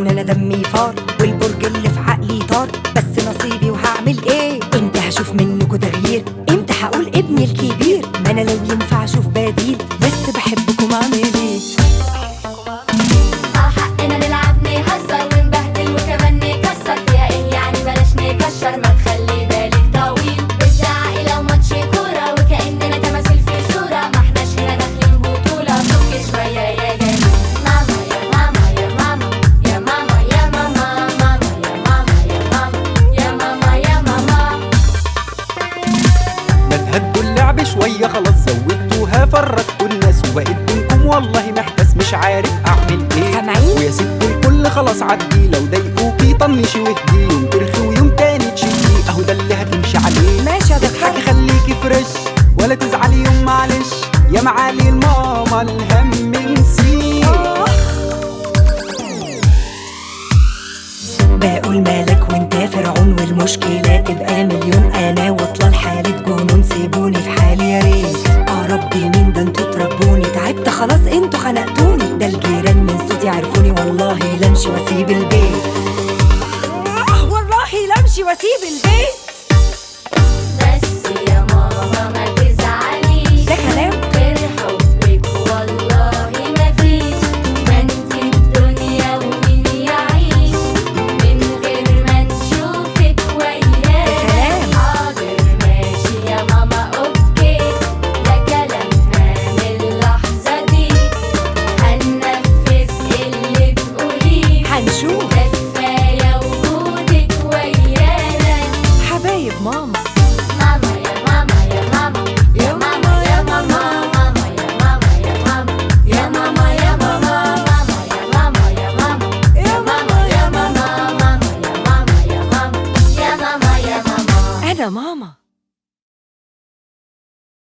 ان انا دمي فار والبرج اللي في عقلي طار بس نصيبي وهعمل ايه امتى هشوف منكوا تغيير امتى هقول ابني الكبير ما انا لو ينفع اشوف بديل بس بحبكم اعمل ايه اه حقنا نلعب نهزر ونبهدل وكمان نكسر فيها ايه يعني بلاش نكشر ما تخلي بالك طويل بتزعقي لو ماتش كورة وكأننا تماثيل في صورة ما احناش هنا داخلين بطولة فك شوية يا جميل ماما يا ماما يا ماما يا ماما يا ماما ماما يا ماما يا ماما يا ماما يا ماما ما تهدوا اللعب شوية خلاص زودتوها فرقتوا الناس وبقيت بينكم والله محتاس مش عارف اعمل ايه سامعين؟ ويا ست الكل خلاص عدي لو ضايقوكي طنشي واهدي يوم ترخي ويوم تاني تشدي اهو ده اللي هتمشي عليه ماشي يا اضحكي دكتور خليكي فريش ولا تزعلي يوم معلش يا معالي الماما الهم نسيه بقول مالك وانت فرعون والمشكلة تبقى مليون انا واصلة لحالة جنون سيبوني في حالي يا ريت اه ربي مين ده انتوا تربوني تعبت خلاص انتوا خنقتوني ده الجيران من صوتي عرفوني والله لا امشي واسيب البيت آه والله لا امشي واسيب البيت بس يا ماما ما تزعليش ده كلام غير حبك والله مفيش ما انت الدنيا ومين يعيش من غير ما نشوفك وياه سلام. حاضر ماشي يا ماما اوكي ده كلامنا من اللحظة دي هننفذ اللي تقوليه هنشوف ده كفاية وجودك ويانا حبايب ماما ماما يا ماما يا ماما يا ماما يا ماما ماما يا ماما يا ماما يا ماما ماما يا ماما يا ماما يا يا ماما يا ماما ماما يا ماما يا ماما يا ماما يا ماما انا ماما